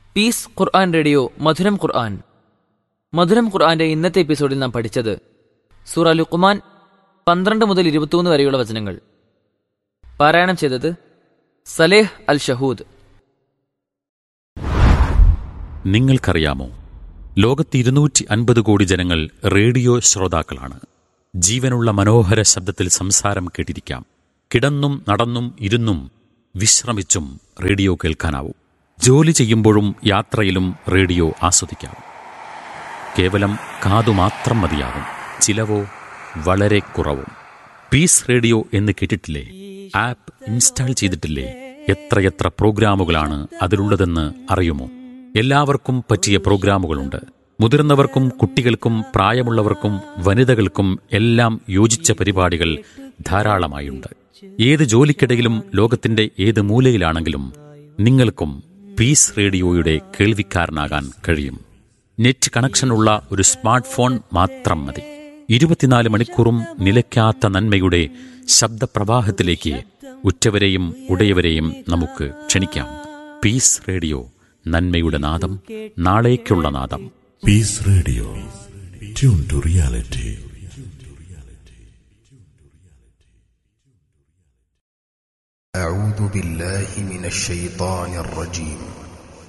Piece ഖുർആൻ radio മധുരം ഖുർആൻ മധുരം ഖുർആന്റെ ഇന്നത്തെ എപ്പിസോഡിൽ നാം പഠിച്ചത് സൂറ ലുഖ്മാൻ പന്ത്രണ്ട് മുതൽ ഇരുപത്തിയൊന്ന് വരെയുള്ള വചനങ്ങൾ പാരായണം ചെയ്തത് സലേഹ് അൽ ഷഹൂദ് നിങ്ങൾക്കറിയാമോ ലോകത്ത് ഇരുന്നൂറ്റി അൻപത് കോടി ജനങ്ങൾ റേഡിയോ ശ്രോതാക്കളാണ് ജീവനുള്ള മനോഹര ശബ്ദത്തിൽ സംസാരം കേട്ടിരിക്കാം കിടന്നും നടന്നും ഇരുന്നും വിശ്രമിച്ചും റേഡിയോ കേൾക്കാനാവും ജോലി ചെയ്യുമ്പോഴും യാത്രയിലും റേഡിയോ ആസ്വദിക്കാം കേവലം കാതു മാത്രം മതിയാവും ചിലവോ വളരെ കുറവും പീസ് റേഡിയോ എന്ന് കേട്ടിട്ടില്ലേ ആപ്പ് ഇൻസ്റ്റാൾ ചെയ്തിട്ടില്ലേ എത്രയെത്ര പ്രോഗ്രാമുകളാണ് അതിലുള്ളതെന്ന് അറിയുമോ എല്ലാവർക്കും പറ്റിയ പ്രോഗ്രാമുകളുണ്ട് മുതിർന്നവർക്കും കുട്ടികൾക്കും പ്രായമുള്ളവർക്കും വനിതകൾക്കും എല്ലാം യോജിച്ച പരിപാടികൾ ധാരാളമായുണ്ട് ഏത് ജോലിക്കിടയിലും ലോകത്തിന്റെ ഏത് മൂലയിലാണെങ്കിലും നിങ്ങൾക്കും പീസ് റേഡിയോയുടെ കേൾവിക്കാരനാകാൻ കഴിയും നെറ്റ് കണക്ഷനുള്ള ഒരു സ്മാർട്ട് ഫോൺ മാത്രം മതി ഇരുപത്തിനാല് മണിക്കൂറും നിലയ്ക്കാത്ത നന്മയുടെ ശബ്ദപ്രവാഹത്തിലേക്ക് ഉറ്റവരെയും ഉടയവരെയും നമുക്ക് ക്ഷണിക്കാം പീസ് റേഡിയോ നന്മയുടെ നാദം നാളേക്കുള്ള നാദം Peace Radio. Tune to reality. أعوذ بالله من الشيطان الرجيم